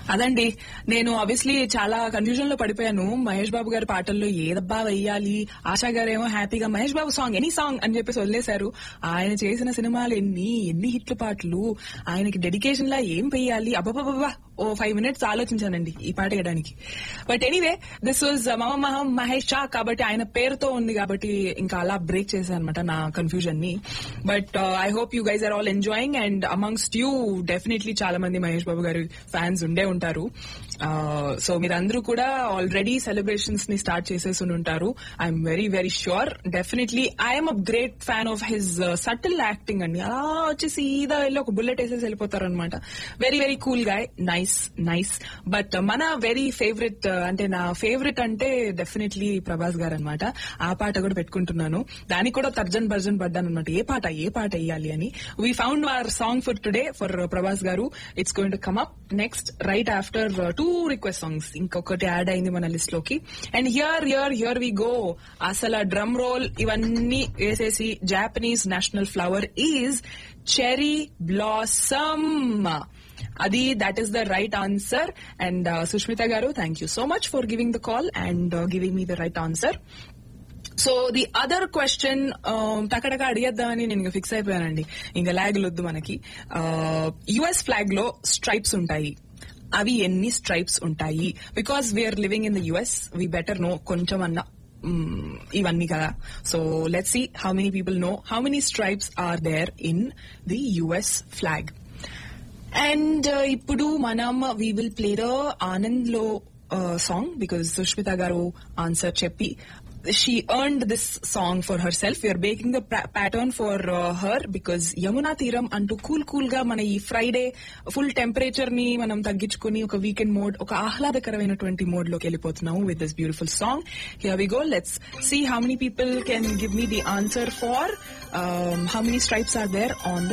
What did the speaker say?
అదండి నేను ఆబ్వియస్లీ చాలా కన్ఫ్యూజన్ లో పడిపోయాను మహేష్ బాబు గారి పాటల్లో ఏదబ్బా వెయ్యాలి ఆశా గారు ఏమో హ్యాపీగా Mahesh Babu song any song అని చెప్పేసి వదిలేశారు ఆయన చేసిన సినిమాలు ఎన్ని ఎన్ని హిట్లు పాటలు ఆయనకి డెడికేషన్ లా ఏం వెయ్యాలి అబ్బబ్బబ్బా ఓ ఫైవ్ మినిట్స్ ఆలోచించానండి ఈ పాట వేయడానికి బట్ ఎనీవే దిస్ వాజ్ మమ మహం మహేష్ షా కాబట్టి ఆయన పేరుతో ఉంది కాబట్టి ఇంకా అలా బ్రేక్ చేశాను అనమాట నా కన్ఫ్యూజన్ ని but I hope you guys are all enjoying and amongst you definitely చాలా మంది మహేష్ బాబు గారి ఫ్యాన్స్ ఉండే ఉంటారు సో మీరందరూ కూడా ఆల్రెడీ సెలబ్రేషన్స్ ని స్టార్ట్ చేసేసి ఉంటారు I'm very very sure definitely I'm a great fan of his subtle acting అండి అలా వచ్చి సీదా వెళ్ళి ఒక బుల్లెట్ వేసేసి వెళ్ళిపోతారు అనమాట very very cool guy nice nice but మన వెరీ ఫేవరెట్ అంటే నా ఫేవరెట్ అంటే డెఫినెట్లీ ప్రభాస్ గారు అనమాట ఆ పాట కూడా పెట్టుకుంటున్నాను దానికి కూడా తర్జన్ భర్జన్ పడ్డాను అనమాట ఏ పాట ఏ పాట వేయాలి అని we found our song for today for Prabhas గారు it's going to come up next right after two request songs ఇంకొకటి యాడ్ అయింది మన లిస్ట్ లోకి and here here here we go అసలు డ్రమ్ రోల్ ఇవన్నీ వేసేసి Japanese national flower is cherry blossom అది that is the right answer and Sushmita గారు thank you so much for giving the call and giving me the right answer so the other question టకటక అడిగేద్దామని నేను fix అయిపోయానండి ఇంకా లాగులు వద్దు మనకి US flag లో స్ట్రైప్స్ ఉంటాయి అవి ఎన్ని స్ట్రైప్స్ ఉంటాయి because we're living in the US we better know కొంచెం అన్నా ఇవన్నీ కదా so let see how many people know how many stripes are there in the US flag and ఇప్పుడు మనం we will play the Anand లో song because Sushmita గారు answer చెప్పి she earned this song for herself. We are making the pa- pattern for uh, her because Yamuna తీరం అంటూ cool cool గా మన ఈ ఫ్రైడే ఫుల్ టెంపరేచర్ ని మనం తగ్గించుకుని ఒక వీకెండ్ మోడ్ ఒక ఆహ్లాదకరమైనటువంటి మోడ్ లోకి వెళ్ళిపోతున్నాము with this beautiful song here we go let's see how many people can give me the answer for how many stripes are there on the